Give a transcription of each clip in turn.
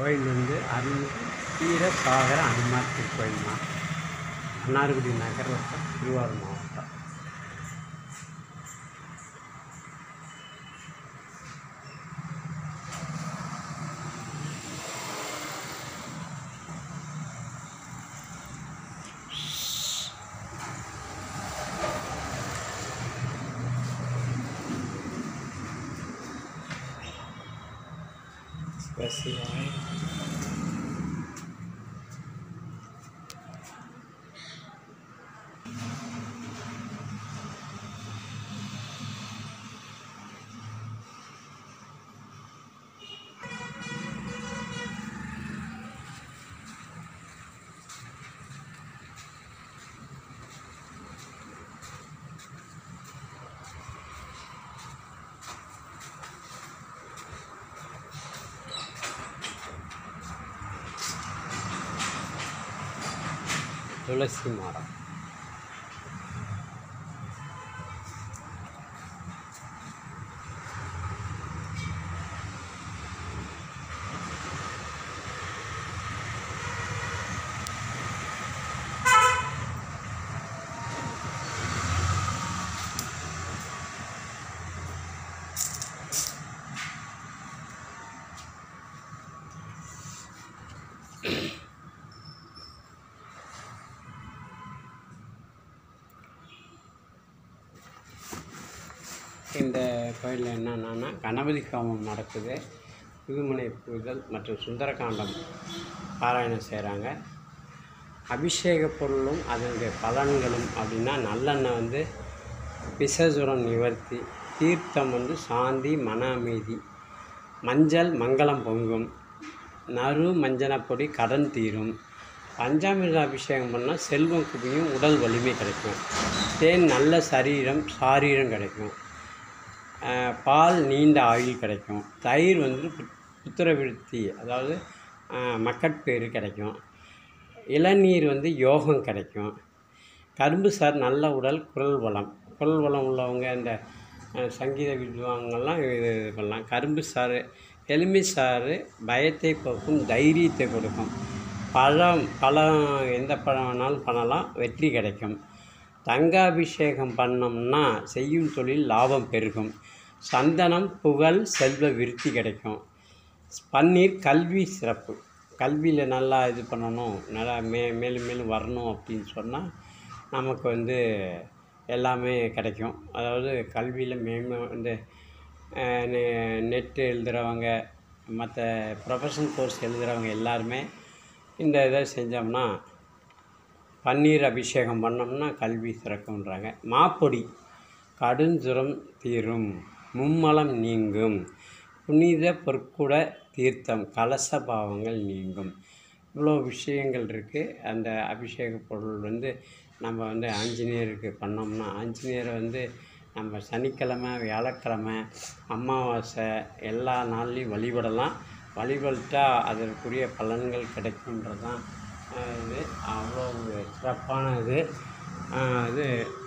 கோயில் வந்து அருள் வீர சாகர அனுமார் திருக்கோயில்மா மன்னார்குடி நகரத்தில் திருவாரூர் மாவட்டம் சிவசிவாய் துளசி மரம் இந்த கோயிலில் என்னென்னா கணபதி ஹோமம் நடக்குது புதுமனை பூஜல் மற்றும் சுந்தரகாண்டம் பாராயணம் செய்கிறாங்க அபிஷேக பொருளும் அதனுடைய பலன்களும் அப்படின்னா நல்லெண்ணெய் வந்து பிசசுரம் நிவர்த்தி தீர்த்தம் வந்து சாந்தி மன அமைதி மஞ்சள் மங்களம் பொங்கும் நறு மஞ்சனப்பொடி கடன் தீரும் பஞ்சாமிர்த அபிஷேகம் பண்ணால் செல்வம் குவியும் உடல் வலிமை கிடைக்கும் தேன் நல்ல சரீரம் சாரீரம் கிடைக்கும் ஆஹ் பால் நீண்ட ஆயுள் கிடைக்கும் தயிர் வந்து புத்- புத்திர விருத்தி அதாவது ஆஹ் மக்கட்பேறு கிடைக்கும் இளநீர் வந்து யோகம் கிடைக்கும் கரும்பு சார் நல்ல உடல் குரல் வளம் குரல் வளம் உள்ளவங்க இந்த ஆஹ் சங்கீத வித்வாங்கெல்லாம் இது இது பண்ணலாம் கரும்பு சாறு எலும்பி சாறு பயத்தை போக்கும் தைரியத்தை கொடுக்கும் பழம் பழம் எந்த பழம் வேணாலும் பண்ணலாம் வெற்றி கிடைக்கும் தங்காபிஷேகம் பண்ணோம்னா செய்யும் தொழில் லாபம் பெருகும் சந்தனம் புகழ் செல்வ விருத்தி கிடைக்கும் பன்னீர் கல்வி சிறப்பு கல்வியில் நல்லா இது பண்ணணும் நல்லா மே மேலும் மேலும் வரணும் அப்படின்னு சொன்னால் நமக்கு வந்து எல்லாமே கிடைக்கும் அதாவது கல்வியில் மேம்பா இந்த அஹ், நெ- நெட்டு எழுதுகிறவங்க மற்ற ப்ரொஃபஷனல் கோர்ஸ் எழுதுகிறவங்க எல்லாருமே இந்த இதை செஞ்சோம்னா பன்னீர் அபிஷேகம் பண்ணோம்னா கல்வி சிறக்கும்ன்றாங்க மாப்பொடி கடுஞ்சுரம் தீரும் மும்மலம் நீங்கும் புனித பொற்குட தீர்த்தம் கலச பாவங்கள் நீங்கும் இவ்வளோ விஷயங்கள் இருக்குது அந்த அபிஷேக பொருள் வந்து நம்ம வந்து ஆஞ்சநேயருக்கு பண்ணோம்னா ஆஞ்சநேயரை வந்து நம்ம சனிக்கிழமை வியாழக்கிழமை அமாவாசை எல்லா நாள்லேயும் வழிபடலாம் வழிபட்டா அதற்குரிய பலன்கள் கிடைக்குன்றது தான் ஆஹ் இது அவ்வளோ ஒரு சிறப்பான இது ஆஹ் இது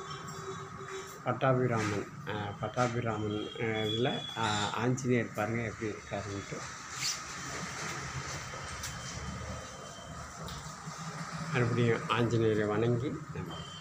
பட்டாபிராமன் ஆஹ் பட்டாபிராமன் இதில் ஆஞ்சநேயர் பாருங்கள் எப்படி இருக்காருன்ட்டு மறுபடியும் ஆஞ்சநேயரை வணங்கி நம்ம